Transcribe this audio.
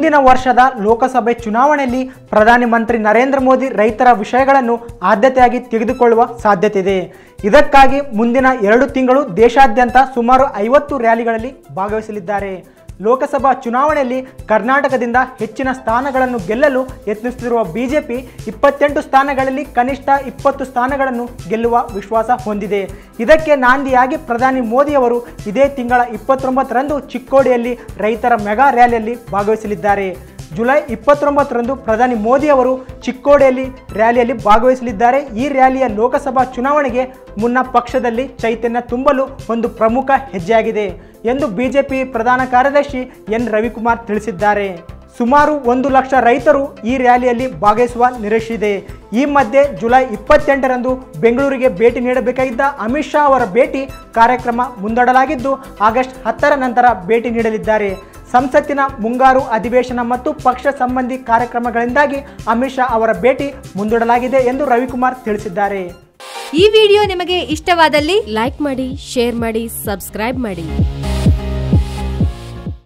ಮುಂದಿನ ವರ್ಷದ ಲೋಕಸಭೆ ಚುನಾವಣೆಯಲ್ಲಿ ಪ್ರಧಾನಿ ಮಂತ್ರಿ ನರೇಂದ್ರ ಮೋದಿ ರೈತರ ವಿಷಯಗಳನ್ನು ಆದ್ಯತೆಯಾಗಿ ತೆಗೆದುಕೊಳ್ಳುವ ಸಾಧ್ಯತೆ ಇದೆ ಇದಕ್ಕಾಗಿ ಮುಂದಿನ ಎರಡು ತಿಂಗಳು ದೇಶಾದ್ಯಂತ ಸುಮಾರು ಐವತ್ತು ರ್ಯಾಲಿಗಳಲ್ಲಿ ಭಾಗವಹಿಸಲಿದ್ದಾರೆ ಲೋಕಸಭಾ ಚುನಾವಣೆಯಲ್ಲಿ ಕರ್ನಾಟಕದಿಂದ ಹೆಚ್ಚಿನ ಸ್ಥಾನಗಳನ್ನು ಗೆಲ್ಲಲು ಯತ್ನಿಸುತ್ತಿರುವ ಬಿಜೆಪಿ ಇಪ್ಪತ್ತೆಂಟು ಸ್ಥಾನಗಳಲ್ಲಿ ಕನಿಷ್ಠ ಇಪ್ಪತ್ತು ಸ್ಥಾನಗಳನ್ನು ಗೆಲ್ಲುವ ವಿಶ್ವಾಸ ಹೊಂದಿದೆ ಇದಕ್ಕೆ ನಾಂದಿಯಾಗಿ ಪ್ರಧಾನಿ ಮೋದಿಯವರು ಇದೇ ತಿಂಗಳ ಇಪ್ಪತ್ತೊಂಬತ್ತರಂದು ಚಿಕ್ಕೋಡಿಯಲ್ಲಿ ರೈತರ ಮೆಗಾ ರ್ಯಾಲಿಯಲ್ಲಿ ಭಾಗವಹಿಸಲಿದ್ದಾರೆ ಜುಲೈ ಇಪ್ಪತ್ತೊಂಬತ್ತರಂದು ಪ್ರಧಾನಿ ಮೋದಿ ಅವರು ಚಿಕ್ಕೋಡಿಯಲ್ಲಿ ರ್ಯಾಲಿಯಲ್ಲಿ ಭಾಗವಹಿಸಲಿದ್ದಾರೆ ಈ ರ್ಯಾಲಿಯ ಲೋಕಸಭಾ ಚುನಾವಣೆಗೆ ಮುನ್ನ ಪಕ್ಷದಲ್ಲಿ ಚೈತನ್ಯ ತುಂಬಲು ಒಂದು ಪ್ರಮುಖ ಹೆಜ್ಜೆಯಾಗಿದೆ ಎಂದು ಬಿಜೆಪಿ ಪ್ರಧಾನ ಕಾರ್ಯದರ್ಶಿ ಎನ್ ರವಿಕುಮಾರ್ ತಿಳಿಸಿದ್ದಾರೆ ಸುಮಾರು ಒಂದು ಲಕ್ಷ ರೈತರು ಈ ರ್ಯಾಲಿಯಲ್ಲಿ ಭಾಗವಹಿಸುವ ನಿರೀಕ್ಷೆ ಇದೆ ಈ ಮಧ್ಯೆ ಜುಲೈ ಇಪ್ಪತ್ತೆಂಟರಂದು ಬೆಂಗಳೂರಿಗೆ ಭೇಟಿ ನೀಡಬೇಕಾಗಿದ್ದ ಅಮಿತ್ ಶಾ ಅವರ ಭೇಟಿ ಕಾರ್ಯಕ್ರಮ ಮುಂದೂಡಲಾಗಿದ್ದು ಆಗಸ್ಟ್ ಹತ್ತರ ನಂತರ ಭೇಟಿ ನೀಡಲಿದ್ದಾರೆ ಸಂಸತ್ತಿನ ಮುಂಗಾರು ಅಧಿವೇಶನ ಮತ್ತು ಪಕ್ಷ ಸಂಬಂಧಿ ಕಾರ್ಯಕ್ರಮಗಳಿಂದಾಗಿ ಅಮಿತ್ ಶಾ ಅವರ ಭೇಟಿ ಮುಂದೂಡಲಾಗಿದೆ ಎಂದು ರವಿಕುಮಾರ್ ತಿಳಿಸಿದ್ದಾರೆ ಈ ವಿಡಿಯೋ ನಿಮಗೆ ಇಷ್ಟವಾದಲ್ಲಿ ಲೈಕ್ ಮಾಡಿ ಶೇರ್ ಮಾಡಿ ಸಬ್ಸ್ಕ್ರೈಬ್ ಮಾಡಿ